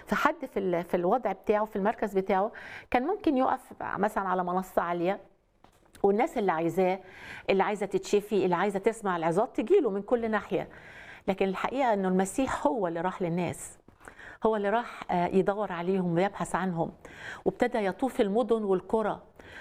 فحد في ال- في الوضع بتاعه في المركز بتاعه كان ممكن يقف مثلا على منصه عاليه والناس اللي عايزاه اللي عايزه تتشفي اللي عايزه تسمع العظات تجيله من كل ناحيه لكن الحقيقه انه المسيح هو اللي راح للناس هو اللي راح آه، يدور عليهم ويبحث عنهم وابتدى يطوف المدن والقرى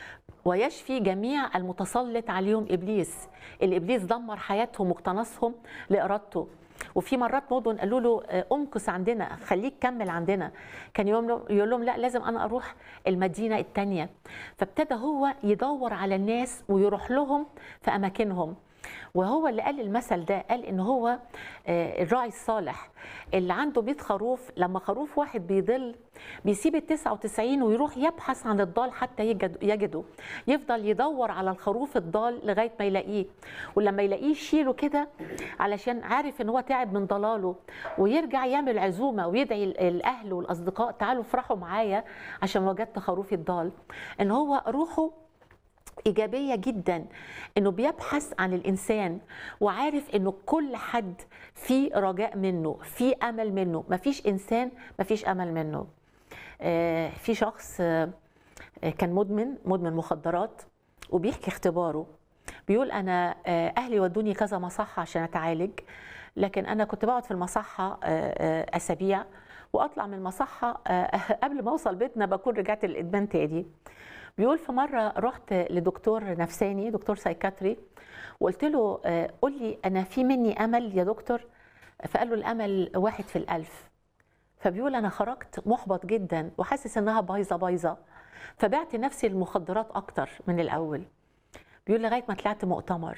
ويشفي جميع المتسلط عليهم ابليس اللي ابليس دمر حياتهم واقتنصهم لارادته وفي مرات مدن قالوا له آه، امكث عندنا خليك كمل عندنا كان يقول لهم- يقول لهم لا لازم انا اروح المدينه الثانيه فابتدى هو يدور على الناس ويروح لهم في اماكنهم وهو اللي قال المثل ده قال ان هو آه، الراعي الصالح اللي عنده 100 خروف لما خروف واحد بيضل بيسيب ال 99 ويروح يبحث عن الضال حتى يجد يجده يفضل يدور على الخروف الضال لغايه ما يلاقيه ولما يلاقيه يشيله كده علشان عارف ان هو تعب من ضلاله ويرجع يعمل عزومه ويدعي ال- الاهل والاصدقاء تعالوا افرحوا معايا عشان وجدت خروفي الضال ان هو روحه ايجابيه جدا انه بيبحث عن الانسان وعارف انه كل حد في رجاء منه في امل منه مفيش انسان مفيش امل منه آه، في شخص آه، آه، كان مدمن مدمن مخدرات وبيحكي اختباره بيقول انا آه، اهلي ودوني كذا مصحه عشان اتعالج لكن انا كنت بقعد في المصحه آه، آه، اسابيع واطلع من المصحه آه، قبل ما اوصل بيتنا بكون رجعت للادمان تاني بيقول في مره رحت لدكتور نفساني دكتور سايكاتري وقلت له آه، قول لي انا في مني امل يا دكتور فقال له الامل واحد في الالف فبيقول انا خرجت محبط جدا وحاسس انها بايظه بايظه فبعت نفسي المخدرات اكتر من الاول بيقول لغايه ما طلعت مؤتمر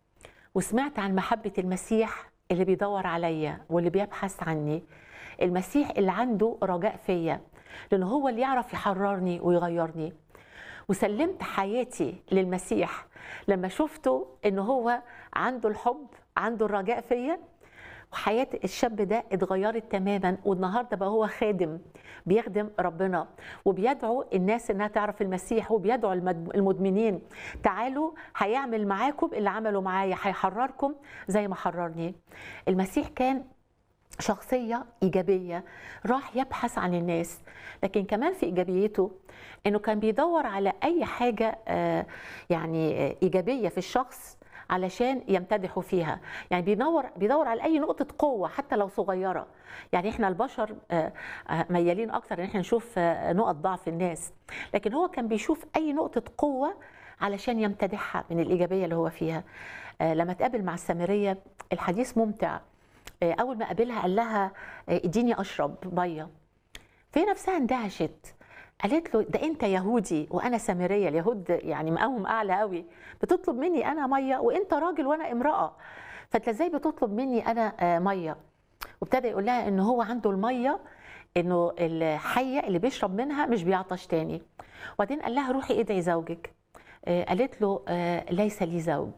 وسمعت عن محبه المسيح اللي بيدور عليا واللي بيبحث عني المسيح اللي عنده رجاء فيا لانه هو اللي يعرف يحررني ويغيرني وسلمت حياتي للمسيح لما شفته ان هو عنده الحب عنده الرجاء فيا وحياة الشاب ده اتغيرت تماما والنهارده بقى هو خادم بيخدم ربنا وبيدعو الناس انها تعرف المسيح وبيدعو المد- المدمنين تعالوا هيعمل معاكم اللي عمله معايا هيحرركم زي ما حررني المسيح كان شخصية إيجابية راح يبحث عن الناس لكن كمان في إيجابيته إنه كان بيدور على أي حاجة آه، يعني آه، إيجابية في الشخص علشان يمتدحوا فيها يعني بيدور بيدور على اي نقطه قوه حتى لو صغيره يعني احنا البشر آه، آه، ميالين اكتر ان احنا نشوف آه، نقط ضعف الناس لكن هو كان بيشوف اي نقطه قوه علشان يمتدحها من الايجابيه اللي هو فيها آه، لما تقابل مع السامريه الحديث ممتع آه، اول ما قابلها قال لها آه، اديني اشرب ميه فهي نفسها اندهشت قالت له ده انت يهودي وانا سامريه اليهود يعني مقامهم اعلى قوي بتطلب مني انا ميه وانت راجل وانا امراه فانت ازاي بتطلب مني انا آه، ميه وابتدى يقول لها ان هو عنده الميه انه الحيه اللي بيشرب منها مش بيعطش تاني وبعدين قال لها روحي ادعي زوجك آه، قالت له آه، ليس لي زوج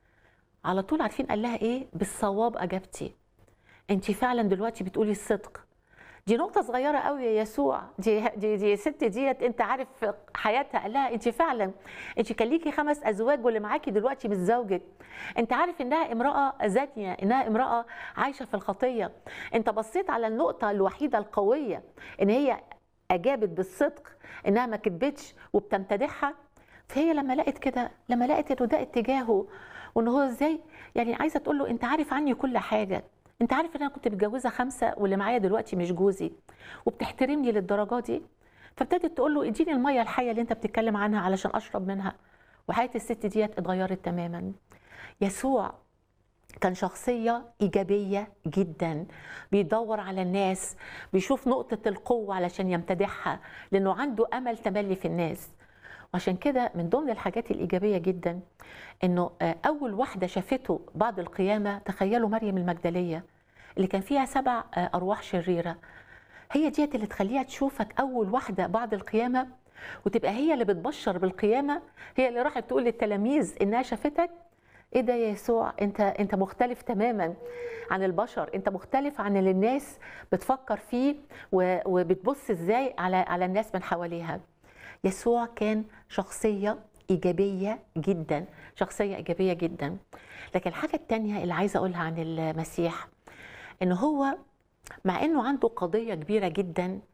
على طول عارفين قال لها ايه بالصواب اجابتي انت فعلا دلوقتي بتقولي الصدق دي نقطة صغيرة قوي يا يسوع دي دي دي ست ديت انت عارف حياتها قال لها انت فعلا انت كان ليكي خمس ازواج واللي معاكي دلوقتي مش زوجك انت عارف انها امرأة زانية انها امرأة عايشة في الخطية انت بصيت على النقطة الوحيدة القوية ان هي اجابت بالصدق انها ما كدبتش وبتمتدحها فهي لما لقت كده لما لقت انه ده اتجاهه وان هو ازاي يعني عايزه تقول له انت عارف عني كل حاجه انت عارف ان انا كنت متجوزه خمسه واللي معايا دلوقتي مش جوزي وبتحترمني للدرجه دي فابتدت تقول له اديني الميه الحيه اللي انت بتتكلم عنها علشان اشرب منها وحياه الست ديت اتغيرت تماما يسوع كان شخصية إيجابية جدا بيدور على الناس بيشوف نقطة القوة علشان يمتدحها لأنه عنده أمل تملي في الناس وعشان كده من ضمن الحاجات الإيجابية جدا إنه آه، أول واحدة شافته بعد القيامة تخيلوا مريم المجدلية اللي كان فيها سبع آه، أرواح شريرة هي ديت اللي تخليها تشوفك أول واحدة بعد القيامة وتبقى هي اللي بتبشر بالقيامة هي اللي راحت تقول للتلاميذ إنها شافتك ايه ده يا يسوع انت انت مختلف تماما عن البشر انت مختلف عن اللي الناس بتفكر فيه و- وبتبص ازاي على على الناس من حواليها يسوع كان شخصيه ايجابيه جدا شخصيه ايجابيه جدا لكن الحاجه التانية اللي عايزه اقولها عن المسيح ان هو مع انه عنده قضيه كبيره جدا